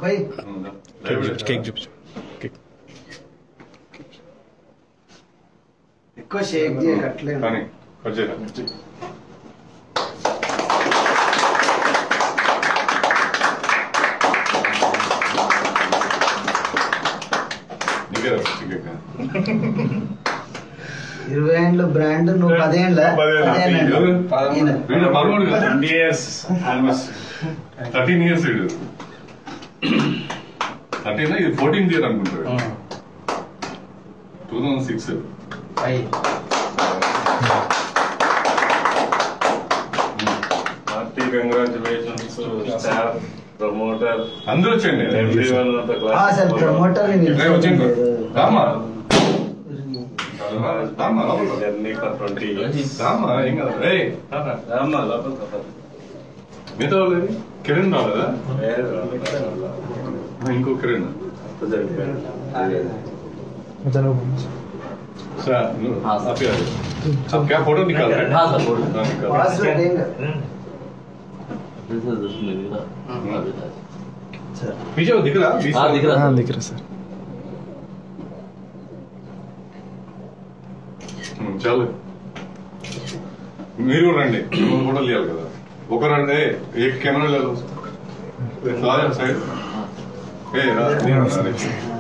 పోయి కేక్ చూపించు కేక్ ఎక్కువ షేక్ చేయట్లేదు కానీ కట్ చేయరా నీకే రా చికెన్ ఇరవై ఏండ్ల బ్రాండ్ నువ్వు పదేండ్ల పదేండ్ల. పదేండ్ల. ఎవరు? ఈయన. వీడు మనోడు కదా twenty years almost thirteen years వీడు థర్టీన్ ఇది ఫోర్టీన్ ఇయర్ అనుకుంటాడు టూ థౌసండ్ సిక్స్ పోయి. హార్టీ కంగ్రాచులేషన్స్ స్టాఫ్ ప్రమోటర్ అందరూ వచ్చండి ఎవ్రీ వన్ ఆఫ్ ద ఆ, సార్ క్లాస్ ప్రమోటర్ రే, వచ్చిండు రామా రామా లోపల. Journey for twenty years Rama ఏం కదా రే రారా. రామ్మా లోపల తప్పదు. మిగతా వాళ్ళు ఏది? కిరణ్ రాలేదా వేరే రామ్మా. ఆ, ఇంకో కిరణ్ అంతా సరిపోయింది. సార్ నువ్వు आप ही आ जाओ आप क्या फोटो निकाल रहे हैं हाँ, सर, फोटो। हाँ, निकाल रहे हैं। పాస్వర్డ్ ఏం కాదు. This is this movie का हाँ बेटा पीछे वो दिख रहा बीच हाँ में? दिख रहा हाँ है दिख रहा सर ఉమ్, చాలు మీరు కూడా రండి మిమ్మల్ని కూడా తీయాలి కదా ఒక రండి ఏ కెమెరా లేదు రాజా సైడ్ ఏ రా నేను రాలే.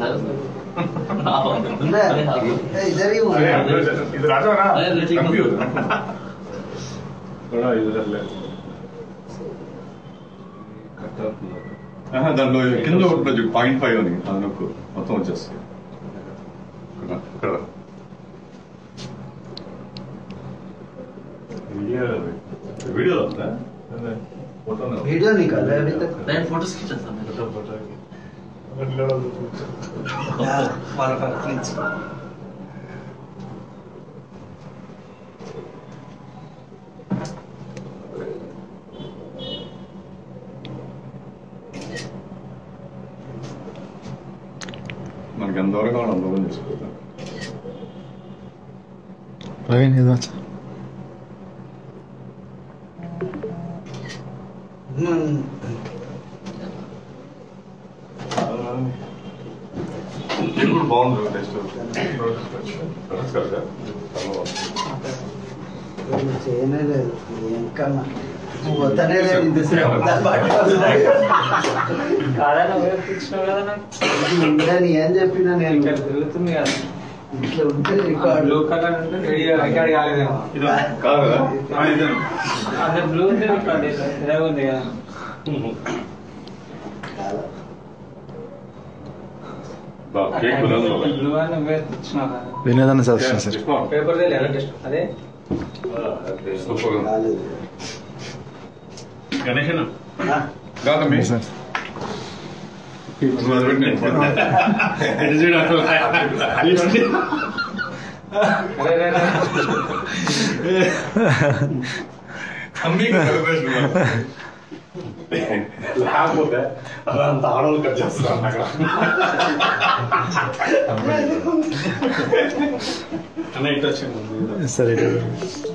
ఉందా? ఏ, ఇద్దరి అరే, ఇది రాజానా అరే, ठीक है। కంప్యూటర్ కూడా ఇద్దరు లేదు. కట్ అవుతున్నారు. ఆహా, దాంట్లో కింద ఉంటుంది పాయింట్ ఫైవ్ అని అది నొక్కు మొత్తం వచ్చేస్తుంది ఇక్కడ ఇక్కడ వీడియోలో ఉందా ఫోటోనే ఉంది. वीडियो निकाल रहा है अभी तक मैं फोटोज खींचा था मैं यार, हमारा पास प्लीज మనకి ఎంత దూరం కావాలి అంత దూరం చేసుకోవాలి प्रवीण ये अच्छा ఇది కూడా బాగుంది టెస్ట్ కదా చేయనే లేదు ఎంకన్నా నువ్వు వద్దనే లేదు ఇంతసేపు దాన్ని పట్టుకొని. కాదని ఉపయోగించినావు కదా నాకు ఇది ఉందని ఏం చెప్పినా నేను ఇక్కడ తిరుగుతుంది కదా ఇట్లా ఉంటే రికార్డు బ్లూ కలర్ అంటే రెడీగా రికార్డ్ కాలేదేమో కాదు కదా అంటే బ్లూ ఉంది ఇక్కడ ఇదే ఉంది కదా బా కేక్ కుదరదు బ్లూ అని నువ్వే ఇచ్చినావు కదా వినోదాన్ని సజెషన్ సార్ పేపర్ అదే సూపర్ కాలేదు గణేశన్ ఆ, కాదమ్మి సార్ నువ్వు అది పెట్టు, నేను ఫోటో. అరే రే, రే. తమ్మికి celebration ఉన్నారు. లేకపోతే అదంతా ఆడవాళ్ళు కట్ చేస్తున్నారు అక్కడ అన్న ఇటు వచ్చింది సరే